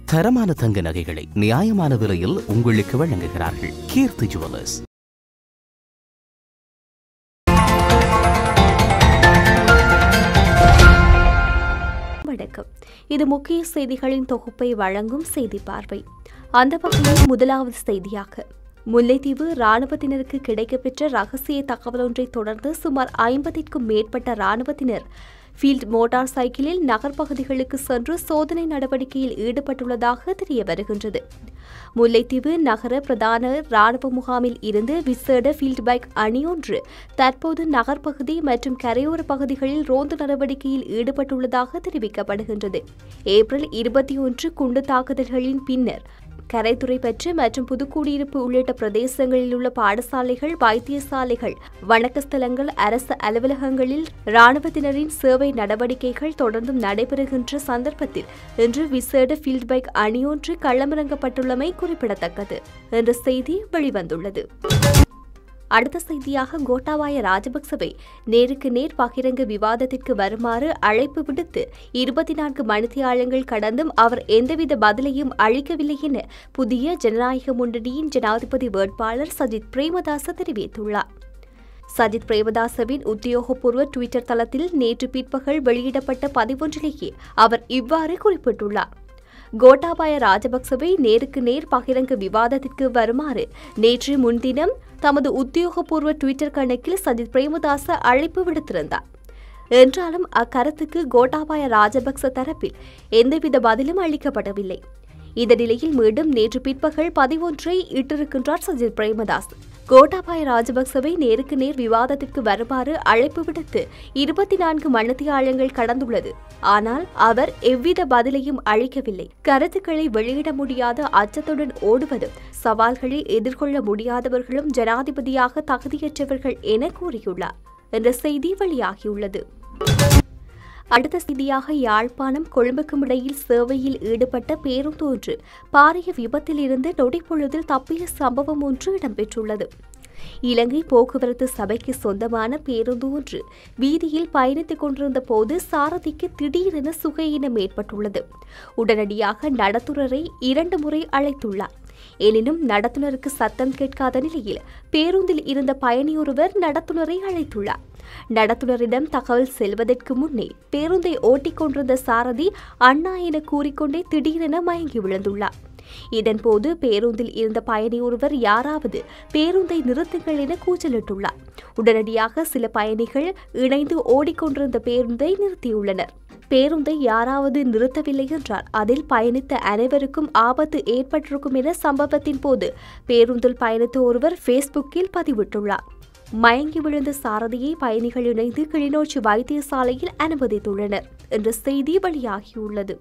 தரமான தங்க நகைகளை நியாயமான விலையில் உங்களுக்கு வழங்குகிறார்கள் கீர்த்தி ஜுவல்லர்ஸ் வணக்கம் இது முக்கிய செய்திகளின் தொகுப்பை வழங்கும் செய்தி பார்வை அந்த வகையில் முதலாவது செய்தியாக முல்லைத்தீவு ராணுவத்தினருக்கு கிடைக்கப்பெற்ற ரகசிய தகவல் ஒன்றை தொடர்ந்து சுமார் ஐம்பதிற்கும் மேற்பட்ட ராணுவத்தினர் ஃபீல்ட் மோட்டார் சைக்கிளில் நகர்ப்பகுதிகளுக்கு சென்று சோதனை நடவடிக்கையில் ஈடுபட்டுள்ளதாக தெரிய வருகின்றது முல்லைத்தீவு நகர பிரதான ராணுவ முகாமில் இருந்து விசேட ஃபீல்ட் பைக் அணியொன்று தற்போது நகர்ப்பகுதி மற்றும் கரையோர பகுதிகளில் ரோந்து நடவடிக்கையில் ஈடுபட்டுள்ளதாக தெரிவிக்கப்படுகின்றது ஏப்ரல் இருபத்தி ஒன்று குண்டு தாக்குதல்களின் பின்னர் கரைத்துறை பற்று மற்றும் புதுக்குடியிருப்பு உள்ளிட்ட பிரதேசங்களில் உள்ள பாடசாலைகள் வைத்தியசாலைகள் வணக்கஸ்தலங்கள் அரசு அலுவலகங்களில் இராணுவத்தினரின் சேவை நடவடிக்கைகள் தொடர்ந்தும் நடைபெறுகின்ற சந்தர்ப்பத்தில் இன்று விசேட ஃபீல்ட் பைக் அணியொன்று களமிறங்கப்பட்டுள்ளமை குறிப்பிடத்தக்கது என்ற செய்தி வெளிவந்துள்ளது அடுத்த செய்தியாக கோட்டாபாய ராஜபக்சவை நேருக்கு நேர் பகிரங்க விவாதத்திற்கு வருமாறு அழைப்பு விடுத்து இருபத்தி நான்கு மணித்தியாலங்கள் கடந்தும் அவர் எந்தவித பதிலையும் அளிக்கவில்லை என புதிய ஜனநாயக முன்னணியின் ஜனாதிபதி வேட்பாளர் சஜித் பிரேமதாச தெரிவித்துள்ளார் சஜித் பிரேமதாசவின் உத்தியோகபூர்வ டுவிட்டர் தளத்தில் நேற்று பிற்பகல் வெளியிடப்பட்ட பதிவொன்றிலேயே அவர் இவ்வாறு குறிப்பிட்டுள்ளார் கோட்டாபாய ராஜபக்சவை நேருக்கு நேர் பகிரங்க விவாதத்திற்கு வருமாறு நேற்று முன்தினம் தமது உத்தியோகபூர்வ டுவிட்டர் கணக்கில் சஜித் பிரேமதாச அழைப்பு விடுத்திருந்தார் என்றாலும் அக்கருத்துக்கு கோட்டாபாய ராஜபக்ச தரப்பில் எந்தவித பதிலும் அளிக்கப்படவில்லை இந்த நிலையில் மீண்டும் நேற்று பிற்பகல் பதிவொன்றை இட்டிருக்கின்றார் சஜித் பிரேமதாஸ் கோட்டாபாய ராஜபக்சவை நேருக்கு நேர் விவாதத்திற்கு வருமாறு அழைப்பு விடுத்து இருபத்தி நான்கு மணித்தியாலங்கள் கடந்துள்ளது ஆனால் அவர் எவ்வித பதிலையும் அளிக்கவில்லை கருத்துக்களை வெளியிட முடியாத அச்சத்துடன் ஓடுவதும் சவால்களை எதிர்கொள்ள முடியாதவர்களும் ஜனாதிபதியாக தகுதியற்றவர்கள் என கூறியுள்ளார் என்ற செய்தி வெளியாகியுள்ளது அடுத்த செய்தியாக யாழ்ப்பாணம் கொழும்புக்கும் இடையில் சேவையில் ஈடுபட்ட பேருந்து ஒன்று பாரிய விபத்தில் இருந்து நொடிப்பொழுதில் தப்பிய சம்பவம் ஒன்று இடம்பெற்றுள்ளது இலங்கை போக்குவரத்து சபைக்கு சொந்தமான பேருந்து ஒன்று வீதியில் பயணித்துக் கொண்டிருந்த போது சாரதிக்கு திடீரென சுகையினம் ஏற்பட்டுள்ளது உடனடியாக நடத்துனரை இரண்டு முறை அழைத்துள்ளார் எனினும் நடத்துனருக்கு சத்தம் கேட்காத நிலையில் பேருந்தில் இருந்த பயணியொருவர் நடத்துனரை அழைத்துள்ளார் நடத்துனரிடம் தகவல் செல்வதற்கு முன்னே பேருந்தை ஓட்டிக் கொண்டிருந்த சாரதி அண்ணா என கூறிக்கொண்டே திடீரென மயங்கி விழுந்துள்ளார் இதன்போது பேருந்தில் இருந்த பயணி ஒருவர் யாராவது பேருந்தை நிறுத்துங்கள் என கூச்சலிட்டுள்ளார் உடனடியாக சில பயணிகள் இணைந்து ஓடிக்கொண்டிருந்த பேருந்தை நிறுத்தியுள்ளனர் பேருந்தை யாராவது நிறுத்தவில்லை என்றால் அதில் பயணித்த அனைவருக்கும் ஆபத்து ஏற்பட்டிருக்கும் என சம்பவத்தின் போது பேருந்தில் பயணித்த ஒருவர் ஃபேஸ்புக்கில் பதிவிட்டுள்ளார் மயங்கி விழுந்த சாரதியை பயணிகள் இணைந்து கிளிநொச்சி வைத்தியசாலையில் அனுமதித்துள்ளனர் என்ற செய்தி வெளியாகியுள்ளது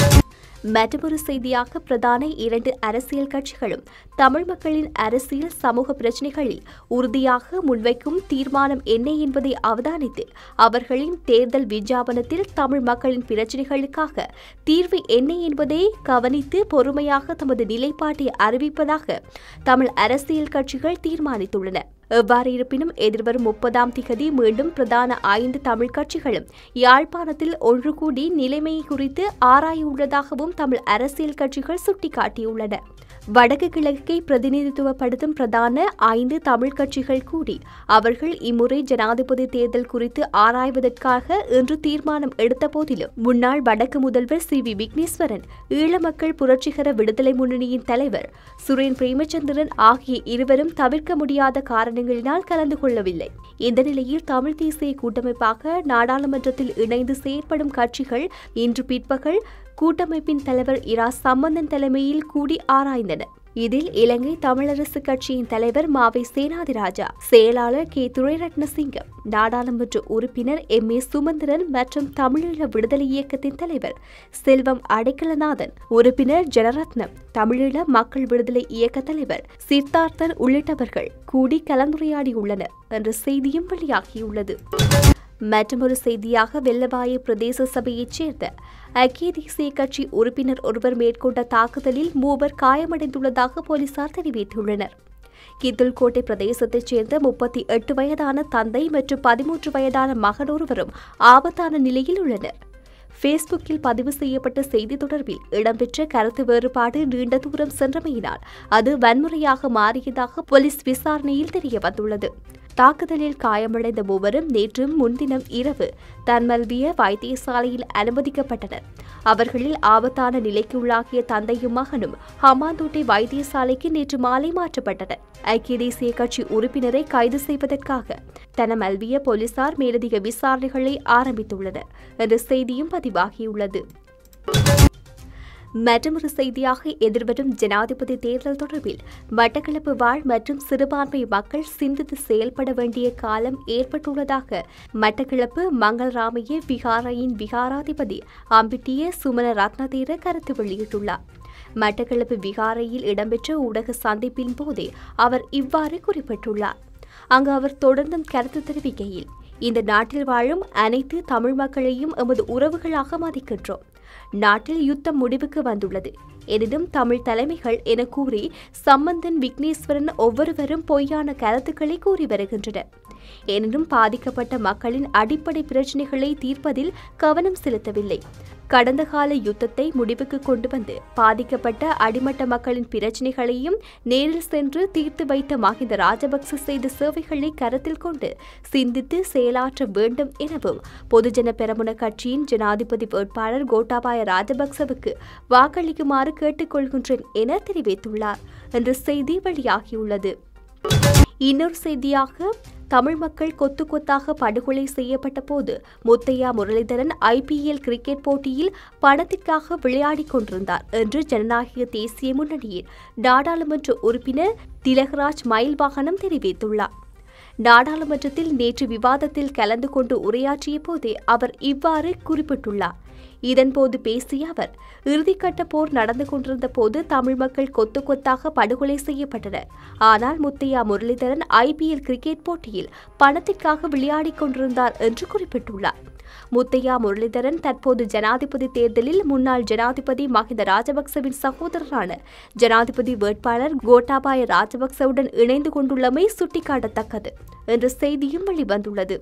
மற்றொரு செய்தியாக பிரதான இரண்டு அரசியல் கட்சிகளும் தமிழ் மக்களின் அரசியல் சமூக பிரச்சினைகளில் உறுதியாக முன்வைக்கும் தீர்மானம் என்ன என்பதை அவதானித்து அவர்களின் தேர்தல் விஞ்ஞாபனத்தில் தமிழ் மக்களின் பிரச்சினைகளுக்காக தீர்வு என்ன என்பதை கவனித்து பொறுமையாக தமது நிலைப்பாட்டை அறிவிப்பதாக தமிழ் அரசியல் கட்சிகள் தீர்மானித்துள்ளன எவ்வாறு இருப்பினும் எதிர்வரும் முப்பதாம் திகதி மீண்டும் பிரதான ஐந்து தமிழ் கட்சிகளும் யாழ்ப்பாணத்தில் ஒன்று கூடி நிலைமை குறித்து ஆராயவுள்ளதாகவும் தமிழ் அரசியல் கட்சிகள் சுட்டிக்காட்டியுள்ளன வடக்கு கிழக்கை பிரதிநிதித்துவப்படுத்தும் பிரதான ஐந்து தமிழ் கட்சிகள் கூடி அவர்கள் இம்முறை ஜனாதிபதி தேர்தல் குறித்து ஆராய்வதற்காக இன்று தீர்மானம் எடுத்த போதிலும் முன்னாள் வடக்கு முதல்வர் சி வி விக்னேஸ்வரன் ஈழ மக்கள் புரட்சிகர விடுதலை முன்னணியின் தலைவர் சுரேன் பிரேமச்சந்திரன் ஆகிய இருவரும் தவிர்க்க முடியாத காரணங்களினால் கலந்து கொள்ளவில்லை இந்த நிலையில் தமிழ் தேசிய கூட்டமைப்பாக நாடாளுமன்றத்தில் இணைந்து செயற்படும் கட்சிகள் இன்று பிற்பகல் கூட்டமைப்பின் தலைவர் இரா சம்பந்தன் தலைமையில் கூடி ஆராய்ந்தனர் இதில் இலங்கை தமிழரசு கட்சியின் தலைவர் மாவை சேனாதிராஜா செயலாளர் கே துரைரட்னசிங்கம் நாடாளுமன்ற உறுப்பினர் எம் ஏ சுமந்திரன் மற்றும் தமிழீழ விடுதலை இயக்கத்தின் தலைவர் செல்வம் அடைக்கலநாதன் உறுப்பினர் ஜனரத்னம் தமிழீழ மக்கள் விடுதலை இயக்க தலைவர் சித்தார்த்தன் உள்ளிட்டவர்கள் கூடி கலந்துரையாடியுள்ளனர் என்ற செய்தியும் வெளியாகியுள்ளது மற்றொரு செய்தியாக வெள்ளவாய பிரதேச சபையைச் சேர்ந்த ஐக்கிய தேசிய கட்சி உறுப்பினர் ஒருவர் மேற்கொண்ட தாக்குதலில் மூவர் காயமடைந்துள்ளதாக போலீசார் தெரிவித்துள்ளனர் கித்துல்கோட்டை பிரதேசத்தைச் சேர்ந்த முப்பத்தி எட்டு வயதான தந்தை மற்றும் பதிமூன்று வயதான மகன் ஒருவரும் ஆபத்தான நிலையில் உள்ளனர் ஃபேஸ்புக்கில் பதிவு செய்யப்பட்ட செய்தி தொடர்பில் இடம்பெற்ற கருத்து வேறுபாடு நீண்ட தூரம் சென்றமையினால் அது வன்முறையாக மாறியதாக போலீஸ் விசாரணையில் தெரியவந்துள்ளது தாக்குதலில் காயமடைந்த மூவரும் நேற்று முன்தினம் இரவு தன்மல்விய வைத்தியசாலையில் அனுமதிக்கப்பட்டனர் அவர்களில் ஆபத்தான நிலைக்கு உள்ளாகிய தந்தையும் மகனும் ஹமாந்தோட்டை வைத்தியசாலைக்கு நேற்று மாலை மாற்றப்பட்டனர் ஐக்கிய தேசிய கட்சி உறுப்பினரை கைது செய்வதற்காக தனமல்விய போலீசார் மேலதிக விசாரணைகளை ஆரம்பித்துள்ளனர் என்ற செய்தியும் பதிவாகியுள்ளது மற்றொரு செய்தியாக எதிர்வரும் ஜனாதிபதி தேர்தல் தொடர்பில் மட்டக்களப்பு வாழ் மற்றும் சிறுபான்மை மக்கள் சிந்தித்து செயல்பட வேண்டிய காலம் ஏற்பட்டுள்ளதாக மட்டக்களப்பு மங்கள்ராமைய விகாரையின் விகாராதிபதி அம்பிட்டிய சுமன ரத்னதீர கருத்து வெளியிட்டுள்ளார் மட்டக்களப்பு விகாரையில் இடம்பெற்ற ஊடக சந்திப்பின் போதே அவர் இவ்வாறு குறிப்பிட்டுள்ளார் அங்கு அவர் தொடர்ந்தும் கருத்து தெரிவிக்கையில் இந்த நாட்டில் வாழும் அனைத்து தமிழ் மக்களையும் எமது உறவுகளாக மதிக்கின்றோம் நாட்டில் யுத்தம் முடிவுக்கு வந்துள்ளது எனினும் தமிழ் தலைமைகள் என கூறி சம்பந்தன் விக்னேஸ்வரன் ஒவ்வொருவரும் பொய்யான கருத்துக்களை கூறி வருகின்றனர் எனினும் பாதிக்கப்பட்ட மக்களின் அடிப்படை பிரச்சினைகளை தீர்ப்பதில் கவனம் செலுத்தவில்லை கடந்த கால யுத்தத்தை முடிவுக்கு கொண்டு வந்து பாதிக்கப்பட்ட அடிமட்ட மக்களின் பிரச்சினைகளையும் நேரில் சென்று தீர்த்து வைத்த மஹிந்த ராஜபக்ச செய்த சேவைகளை கருத்தில் கொண்டு சிந்தித்து செயலாற்ற வேண்டும் எனவும் பொதுஜன பெரமுன கட்சியின் ஜனாதிபதி வேட்பாளர் கோட்டாபாய ராஜபக்சவுக்கு வாக்களிக்குமாறு கேட்டுக்கொள்கின்றேன் என தெரிவித்துள்ளார் என்ற செய்தி வெளியாகியுள்ளது இன்னொரு செய்தியாக தமிழ் மக்கள் கொத்து கொத்தாக படுகொலை செய்யப்பட்ட போது முத்தையா முரளிதரன் ஐபிஎல் கிரிக்கெட் போட்டியில் பணத்திற்காக விளையாடிக் கொண்டிருந்தார் என்று ஜனநாயக தேசிய முன்னணியின் நாடாளுமன்ற உறுப்பினர் திலகராஜ் மயில் வாகனம் தெரிவித்துள்ளார் நாடாளுமன்றத்தில் நேற்று விவாதத்தில் கலந்து கொண்டு உரையாற்றிய போதே அவர் இவ்வாறு குறிப்பிட்டுள்ளார் இதன்போது பேசிய அவர் இறுதிக்கட்ட போர் நடந்து கொண்டிருந்த போது தமிழ் மக்கள் கொத்து கொத்தாக படுகொலை செய்யப்பட்டனர் ஆனால் முத்தையா முரளிதரன் ஐபிஎல் கிரிக்கெட் போட்டியில் பணத்திற்காக விளையாடிக் கொண்டிருந்தார் என்று குறிப்பிட்டுள்ளார் முத்தையா முரளிதரன் தற்போது ஜனாதிபதி தேர்தலில் முன்னாள் ஜனாதிபதி மஹிந்த ராஜபக்சவின் சகோதரரான ஜனாதிபதி வேட்பாளர் கோட்டாபாய ராஜபக்சவுடன் இணைந்து கொண்டுள்ளமை சுட்டிக்காட்டத்தக்கது என்ற செய்தியும் வெளிவந்துள்ளது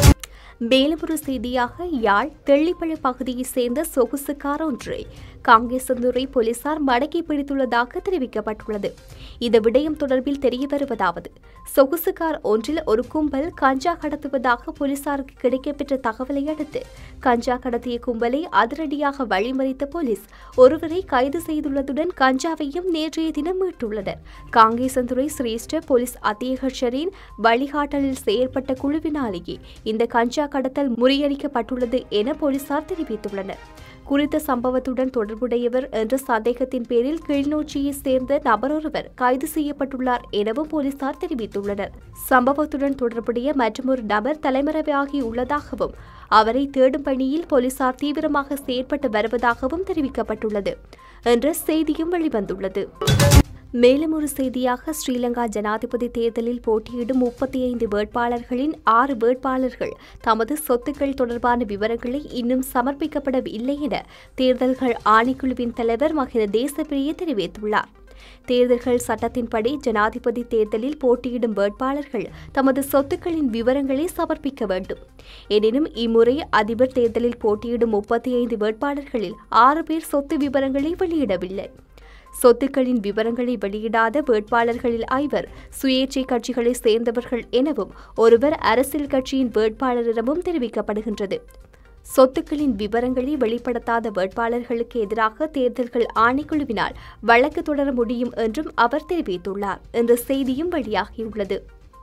மேலும் ஒரு செய்தியாக யாழ் தெள்ளிப்பழ பகுதியைச் சேர்ந்த சொகுசு கார் ஒன்றை காங்கேசந்துறை போலீசார் மடக்கி பிடித்துள்ளதாக தெரிவிக்கப்பட்டுள்ளது இந்த விடயம் தொடர்பில் தெரிய வருவதாவது சொகுசு கார் ஒன்றில் ஒரு கும்பல் கஞ்சா கடத்துவதாக போலீசாருக்கு கிடைக்கப்பெற்ற தகவலை அடுத்து கஞ்சா கடத்திய கும்பலை அதிரடியாக வழிமறித்த போலீஸ் ஒருவரை கைது செய்துள்ளதுடன் கஞ்சாவையும் நேற்றைய தினம் மீட்டுள்ளனர் காங்கேசந்துறை சிரேஷ்ட போலீஸ் அத்தியகட்சரின் வழிகாட்டலில் செயற்பட்ட குழுவினாலேயே இந்த கஞ்சா கடத்தல் முறியடிக்கப்பட்டுள்ளது என போலீசார் தெரிவித்துள்ளனர் குறித்த சம்பவத்துடன் தொடர்புடையவர் என்ற சந்தேகத்தின் பேரில் கிளிநொச்சியைச் சேர்ந்த நபரொருவர் கைது செய்யப்பட்டுள்ளார் எனவும் போலீசார் தெரிவித்துள்ளனர் சம்பவத்துடன் தொடர்புடைய மற்றொரு நபர் தலைமறைவாகியுள்ளதாகவும் அவரை தேடும் பணியில் போலீசார் தீவிரமாக செயற்பட்டு வருவதாகவும் தெரிவிக்கப்பட்டுள்ளது என்ற செய்தியும் வெளிவந்துள்ளது மேலும் ஒரு செய்தியாக ஸ்ரீலங்கா ஜனாதிபதி தேர்தலில் போட்டியிடும் முப்பத்தி ஐந்து வேட்பாளர்களின் ஆறு வேட்பாளர்கள் தமது சொத்துக்கள் தொடர்பான விவரங்களை இன்னும் சமர்ப்பிக்கப்படவில்லை என தேர்தல்கள் ஆணைக்குழுவின் தலைவர் மகிந்த தேசப்பிரிய தெரிவித்துள்ளார் தேர்தல்கள் சட்டத்தின்படி ஜனாதிபதி தேர்தலில் போட்டியிடும் வேட்பாளர்கள் தமது சொத்துக்களின் விவரங்களை சமர்ப்பிக்க வேண்டும் எனினும் இம்முறை அதிபர் தேர்தலில் போட்டியிடும் முப்பத்தி ஐந்து வேட்பாளர்களில் ஆறு பேர் சொத்து விவரங்களை வெளியிடவில்லை சொத்துக்களின் விவரங்களை வெளியிடாத வேட்பாளர்களில் ஐவர் சுயேட்சை கட்சிகளை சேர்ந்தவர்கள் எனவும் ஒருவர் அரசியல் கட்சியின் வேட்பாளர் எனவும் தெரிவிக்கப்படுகின்றது சொத்துக்களின் விவரங்களை வெளிப்படுத்தாத வேட்பாளர்களுக்கு எதிராக தேர்தல்கள் ஆணைக்குழுவினால் வழக்கு தொடர முடியும் என்றும் அவர் தெரிவித்துள்ளார் என்ற செய்தியும் வெளியாகியுள்ளது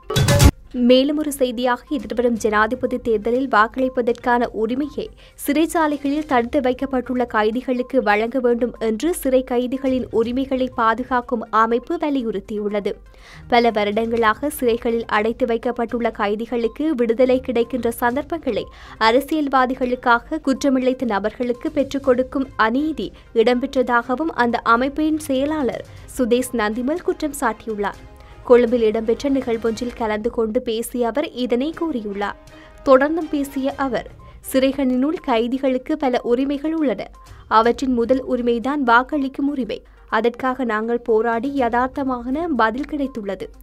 மேலும் ஒரு செய்தியாக எதிர்வரும் ஜனாதிபதி தேர்தலில் வாக்களிப்பதற்கான உரிமையை சிறைச்சாலைகளில் தடுத்து வைக்கப்பட்டுள்ள கைதிகளுக்கு வழங்க வேண்டும் என்று சிறை கைதிகளின் உரிமைகளை பாதுகாக்கும் அமைப்பு வலியுறுத்தியுள்ளது பல வருடங்களாக சிறைகளில் அடைத்து வைக்கப்பட்டுள்ள கைதிகளுக்கு விடுதலை கிடைக்கின்ற சந்தர்ப்பங்களை அரசியல்வாதிகளுக்காக குற்றமிழைத்த நபர்களுக்கு பெற்றுக் கொடுக்கும் அநீதி இடம்பெற்றதாகவும் அந்த அமைப்பின் செயலாளர் சுதேஷ் நந்திமல் குற்றம் சாட்டியுள்ளார் கொழும்பில் இடம்பெற்ற நிகழ்வொன்றில் கலந்து கொண்டு பேசிய அவர் இதனை கூறியுள்ளார் தொடர்ந்தும் பேசிய அவர் சிறைகளினுள் கைதிகளுக்கு பல உரிமைகள் உள்ளன அவற்றின் முதல் உரிமைதான் வாக்களிக்கும் உரிமை அதற்காக நாங்கள் போராடி யதார்த்தமான பதில் கிடைத்துள்ளது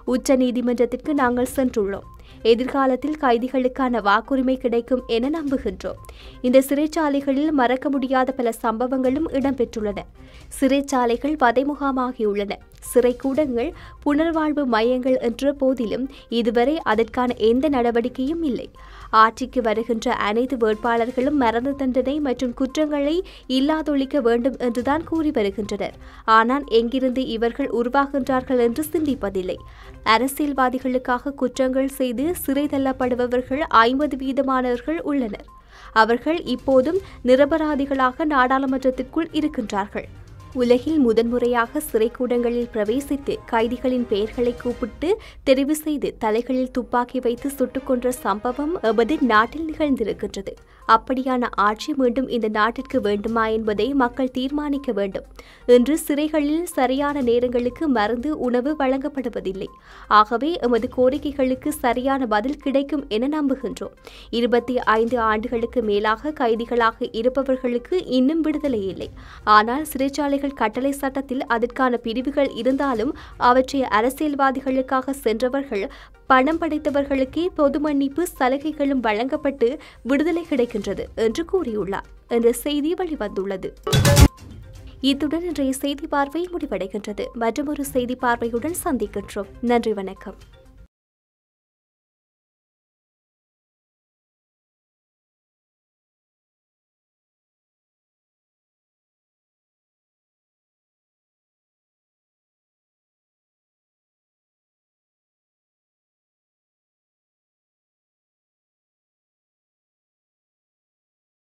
உச்ச நீதிமன்றத்திற்கு நாங்கள் சென்றுள்ளோம் எதிர்காலத்தில் கைதிகளுக்கான வாக்குரிமை கிடைக்கும் என நம்புகின்றோம் இந்த சிறைச்சாலைகளில் மறக்க முடியாத பல சம்பவங்களும் இடம்பெற்றுள்ளன சிறைச்சாலைகள் வதைமுகாமாகியுள்ளன சிறைக்கூடங்கள் புனர்வாழ்வு மையங்கள் என்ற போதிலும் இதுவரை அதற்கான எந்த நடவடிக்கையும் இல்லை ஆட்சிக்கு வருகின்ற அனைத்து வேட்பாளர்களும் மரண தண்டனை மற்றும் குற்றங்களை இல்லாதொழிக்க வேண்டும் என்றுதான் கூறி வருகின்றனர் ஆனால் எங்கிருந்து இவர்கள் உருவாகின்றார்கள் என்று சிந்திப்பதில்லை அரசியல்வாதிகளுக்காக குற்றங்கள் செய்து சிறை தள்ளப்படுபவர்கள் ஐம்பது வீதமானவர்கள் உள்ளனர் அவர்கள் இப்போதும் நிரபராதிகளாக நாடாளுமன்றத்திற்குள் இருக்கின்றார்கள் உலகில் முதன்முறையாக சிறைக்கூடங்களில் பிரவேசித்து கைதிகளின் பெயர்களை கூப்பிட்டு தெரிவு செய்து தலைகளில் துப்பாக்கி வைத்து சுட்டுக் கொன்ற சம்பவம் எமது நாட்டில் நிகழ்ந்திருக்கின்றது அப்படியான ஆட்சி மீண்டும் இந்த நாட்டிற்கு வேண்டுமா என்பதை மக்கள் தீர்மானிக்க வேண்டும் இன்று சிறைகளில் சரியான நேரங்களுக்கு மருந்து உணவு வழங்கப்படுவதில்லை ஆகவே எமது கோரிக்கைகளுக்கு சரியான பதில் கிடைக்கும் என நம்புகின்றோம் இருபத்தி ஐந்து ஆண்டுகளுக்கு மேலாக கைதிகளாக இருப்பவர்களுக்கு இன்னும் விடுதலை இல்லை ஆனால் சிறைச்சாலை சிறைச்சாலைகள் கட்டளை சட்டத்தில் அதற்கான பிரிவுகள் இருந்தாலும் அவற்றை அரசியல்வாதிகளுக்காக சென்றவர்கள் பணம் படைத்தவர்களுக்கே பொது மன்னிப்பு சலுகைகளும் வழங்கப்பட்டு விடுதலை கிடைக்கின்றது என்று கூறியுள்ளார் என்ற செய்தி வெளிவந்துள்ளது இத்துடன் இன்றைய செய்தி பார்வை முடிவடைகின்றது மற்றொரு செய்தி பார்வையுடன் சந்திக்கின்றோம் நன்றி வணக்கம்